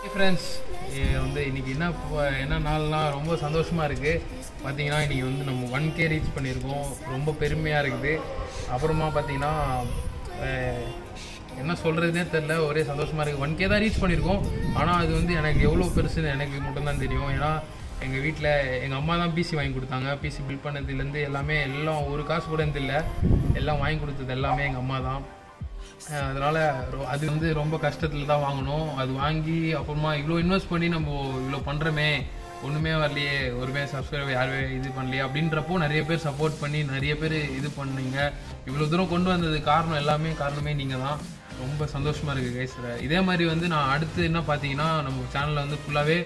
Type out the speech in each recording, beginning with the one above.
Friends வந்து இன்னைக்கு என்ன ப- என்ன நாள்னா ரொம்ப சந்தோஷமா இருக்கு பார்த்தீங்கன்னா இன்னைக்கு வந்து நம்ம ஒன் கே ரீச் பண்ணியிருக்கோம் ரொம்ப பெருமையாக இருக்குது அப்புறமா பார்த்தீங்கன்னா அஹ், என்ன சொல்கிறதுனே தெரில ஒரே சந்தோஷமாக இருக்குது ஒன் கே தான் ரீச் பண்ணியிருக்கோம் ஆனால் அது வந்து எனக்கு எவ்வளோ பெருசுன்னு எனக்கு மட்டும்தான் தெரியும் ஏன்னா எங்கள் வீட்டில் எங்கள் அம்மா தான் பிசி வாங்கி கொடுத்தாங்க பிசி பில் பண்ணதுலேருந்து எல்லாமே எல்லாம் ஒரு காசு கூட இருந்து இல்லை எல்லாம் வாங்கி கொடுத்தது எல்லாமே எங்கள் அம்மா தான் அஹ் அதனால ரொ- அது வந்து ரொம்ப கஷ்டத்தில் தான் வாங்கணும் அது வாங்கி அப்புறமா இவ்வளோ இன்வெஸ்ட் பண்ணி நம்ம இவ்வளோ பண்ணுறோமே ஒன்றுமே வரலையே ஒருமே சப்ஸ்கிரைப் யாருமே இது பண்ணலையே அப்படின்றப்போ நிறைய பேர் சப்போர்ட் பண்ணி நிறைய பேர் இது பண்ணீங்க இவ்வளோ தூரம் கொண்டு வந்தது காரணம் எல்லாமே காரணமே நீங்கள் தான் ரொம்ப சந்தோஷமாக இருக்குது கைஸ் இதே மாதிரி வந்து நான் அடுத்து என்ன பார்த்தீங்கன்னா நம்ம சேனலில் வந்து ஃபுல்லாகவே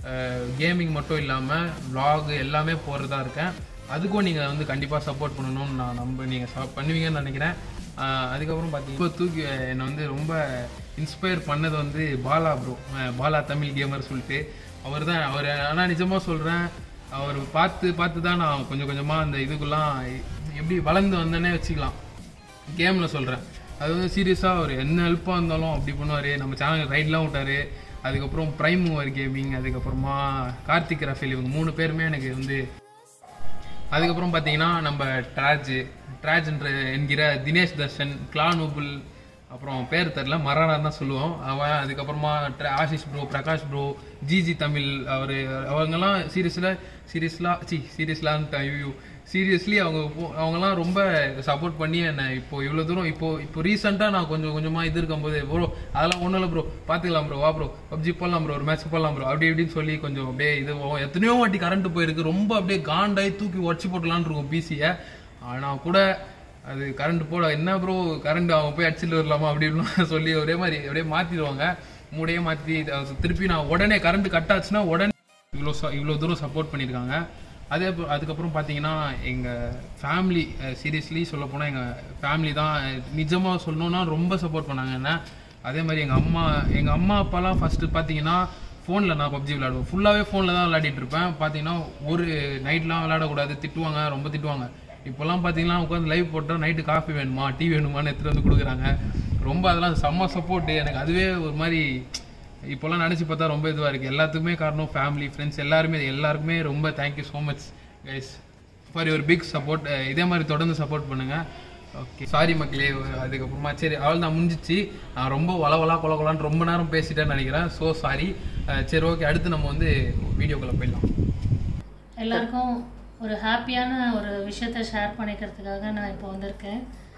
கேமிங் மட்டும் இல்லாமல் vlog எல்லாமே போடுறதா இருக்கேன் அதுக்கும் நீங்கள் வந்து கண்டிப்பாக சப்போர்ட் பண்ணணும்னு நான் நம்ப நீங்கள் பண்ணுவீங்கன்னு நினைக்கிறேன் ஆஹ் அதுக்கப்புறம் பார்த்தீங்கன்னா இப்போ தூக்கி என்னை வந்து ரொம்ப இன்ஸ்பயர் பண்ணது வந்து பாலா ப்ரோ பாலா தமிழ் கேமர் சொல்லிட்டு அவர் தான் அவர் ஆனால் நிஜமாக சொல்கிறேன் அவர் பார்த்து பார்த்து தான் நான் கொஞ்சம் கொஞ்சமாக அந்த இதுக்கெல்லாம் எப்படி வளர்ந்து வந்தேனே வச்சுக்கலாம் கேமில் சொல்கிறேன் அது வந்து சீரியஸாக அவர் என்ன ஹெல்ப்பாக இருந்தாலும் அப்படி பண்ணுவார் நம்ம சேனல் ரைட்லாம் விட்டார் அதுக்கப்புறம் ப்ரைம் மூவர் கேமிங் அதுக்கப்புறமா கார்த்திக் ரஃபேல் இவங்க மூணு பேருமே எனக்கு வந்து அதுக்கப்புறம் பார்த்தீங்கன்னா நம்ம ட்ராஜ் ட்ராஜ்ன்ற என்கிற தினேஷ் தர்ஷன் கிளா நூபுல் அப்புறம் பேர் தெரில மரானா தான் சொல்லுவோம் அவன் அதுக்கப்புறமா ட்ர- Ashish bro Prakash bro GG Tamil அவர் அவங்கெல்லாம் சீரியஸில் சீரியஸ்லாக சி சீரியஸ்லான்ட்டு ஐயோ சீரியஸ்லி அவங்க போ- அவங்கெல்லாம் ரொம்ப சப்போர்ட் பண்ணி என்னை இப்போ இவ்வளோ தூரம் இப்போ இப்போ ரீசெண்டாக நான் கொஞ்சம் கொஞ்சமாக இது இருக்கும்போது ப்ரோ அதெல்லாம் ஒன்றும் இல்லை ப்ரோ பார்த்துக்கலாம் ப்ரோ வா ப்ரோ பப்ஜி போடலாம் ப்ரோ ஒரு மேட்ச் போடலாம் ப்ரோ அப்படி இப்படின்னு சொல்லி கொஞ்சம் அப்படியே இது போகும். எத்தனையோ வாட்டி கரண்ட் போயிருக்கு ரொம்ப அப்படியே காண்டாய் தூக்கி உடச்சி போட்டலான்னு இருக்கும் பிசியை ஆனால் கூட அது கரண்ட் போட என்ன ப்ரோ கரண்ட் அவங்க போய் அடிச்சுட்டு வரலாமா அப்படி இப்படிலாம் சொல்லி ஒரே மாதிரி அப்படியே மாற்றிடுவாங்க மூடையே மாற்றி திருப்பி நான் உடனே கரண்ட் கட் ஆச்சுன்னா உடனே இவ்வளோ இவ்வளோ தூரம் சப்போர்ட் பண்ணியிருக்காங்க அதே அப்ப- அதுக்கப்புறம் பார்த்தீங்கன்னா எங்கள் ஃபேமிலி சீரியஸ்லி சொல்ல போனால் எங்கள் ஃபேமிலி தான் நிஜமாக சொல்லணும்னா ரொம்ப சப்போர்ட் பண்ணாங்க என்ன அதே மாதிரி எங்கள் அம்மா எங்கள் அம்மா அப்பாலாம் ஃபஸ்ட்டு பார்த்தீங்கன்னா ஃபோனில் நான் பப்ஜி விளையாடுவேன் ஃபுல்லாகவே ஃபோனில் தான் விளையாடிட்டு இருப்பேன் பார்த்தீங்கன்னா ஒரு நைட்லாம் விளையாடக்கூடாது திட்டுவாங்க ரொம்ப திட்டுவாங்க இப்போல்லாம் பார்த்தீங்கன்னா உட்காந்து லைவ் போட்டால் நைட்டு காஃபி வேணுமா டீ வேணுமான்னு எடுத்துகிட்டு வந்து கொடுக்குறாங்க ரொம்ப அதெல்லாம் செம்ம சப்போர்ட்டு எனக்கு அதுவே ஒரு மாதிரி இப்போல்லாம் நினச்சி பார்த்தா ரொம்ப இதுவாக இருக்குது எல்லாத்துக்குமே காரணம் ஃபேமிலி ஃப்ரெண்ட்ஸ் எல்லாருமே எல்லாருக்குமே ரொம்ப thank you so much guys for your big support இதே மாதிரி தொடர்ந்து சப்போர்ட் பண்ணுங்கள் ஓகே சாரி மக்களே அதுக்கப்புறமா சரி அவள் தான் முடிஞ்சிச்சு நான் ரொம்ப வளவலா கொல கொலான்னு ரொம்ப நேரம் பேசிட்டேன்னு நினைக்கிறேன் ஸோ சாரி சரி ஓகே அடுத்து நம்ம வந்து வீடியோக்குள்ளே போயிடலாம் எல்லாருக்கும் ஒரு ஹாப்பியான ஒரு விஷயத்த ஷேர் பண்ணிக்கிறதுக்காக நான் இப்போ வந்திருக்கேன்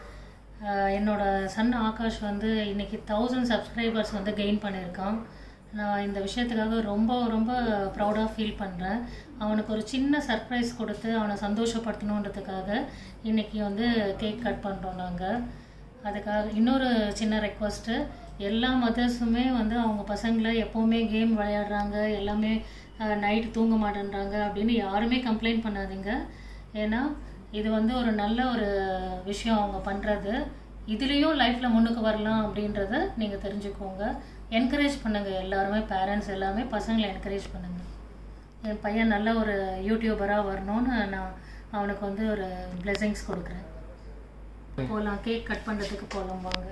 ஆஹ் என்னோட சன் ஆகாஷ் வந்து இன்னைக்கு தௌசண்ட் சப்ஸ்கிரைபர்ஸ் வந்து கெயின் பண்ணியிருக்கான் நான் இந்த விஷயத்துக்காக ரொம்ப ரொம்ப ப்ரௌடாக ஃபீல் பண்ணுறேன் அவனுக்கு ஒரு சின்ன சர்ப்ரைஸ் கொடுத்து அவனை சந்தோஷப்படுத்தணுன்றதுக்காக இன்னைக்கு வந்து கேக் கட் பண்ணுறோம் நாங்கள் அதுக்காக இன்னொரு சின்ன ரெக்வஸ்ட்டு எல்லா மதர்ஸுமே வந்து அவங்க பசங்களை எப்போவுமே கேம் விளையாடுறாங்க எல்லாமே நைட்டு தூங்க மாட்டேன்றாங்க அப்படின்னு யாருமே கம்ப்ளைண்ட் பண்ணாதீங்க ஏன்னா இது வந்து ஒரு நல்ல ஒரு விஷயம் அவங்க பண்ணுறது இதுலேயும் லைஃப்பில் முன்னுக்கு வரலாம் அப்படின்றத நீங்கள் தெரிஞ்சுக்கோங்க என்கரேஜ் பண்ணுங்கள் எல்லாருமே பேரண்ட்ஸ் எல்லாமே பசங்களை என்கரேஜ் பண்ணுங்கள் என் பையன் நல்ல ஒரு யூடியூபராக வரணும்னு நான் அவனுக்கு வந்து ஒரு பிளெஸிங்ஸ் கொடுக்குறேன் போகலாம் கேக் கட் பண்ணுறதுக்கு போகலாம் வாங்க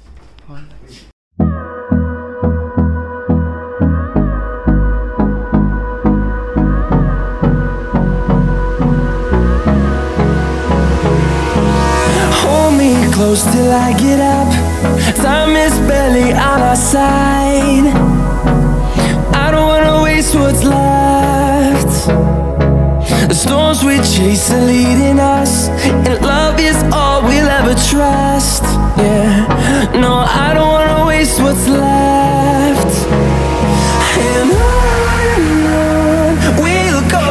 Hold me close till I get up. Time is barely on our side. I don't wanna waste what's left. The storms we chase are leading us, and love is all we'll ever trust. Yeah, no, I don't wanna waste what's left. And on and on we'll go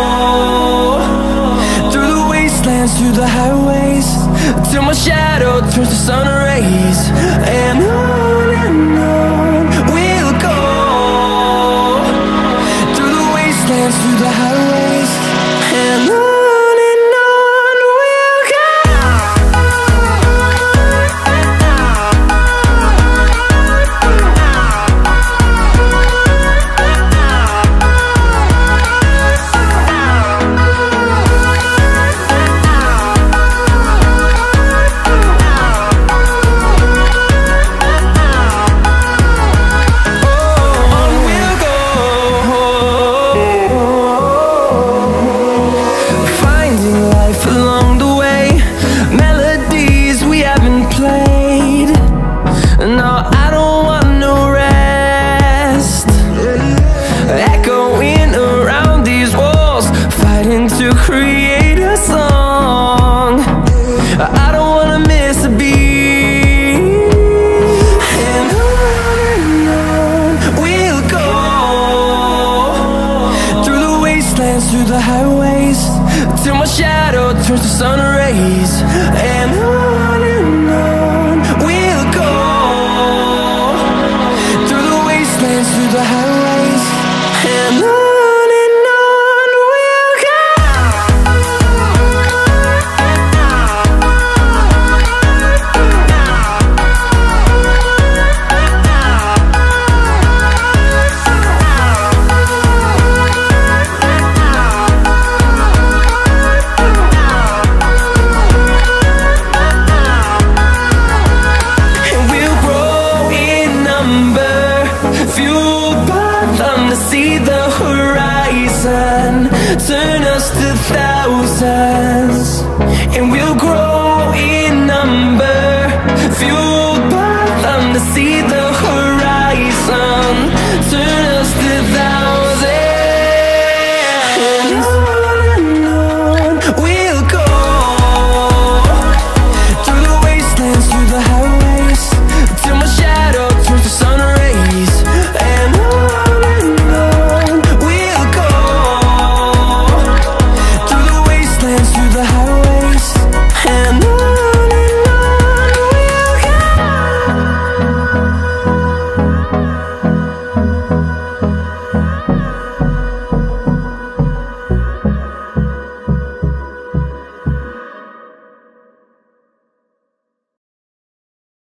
through the wastelands, through the highways, till my shadow turns to sun rays. And on and on we'll go through the wastelands, through the highways, and on and on we'll go. turns to sun rays, and on and on we'll go through the wastelands, through the highways, and on and on we'll And we'll grow in number, fueled by them to see the horizon, turn us to thousands. And we'll grow in number, fueled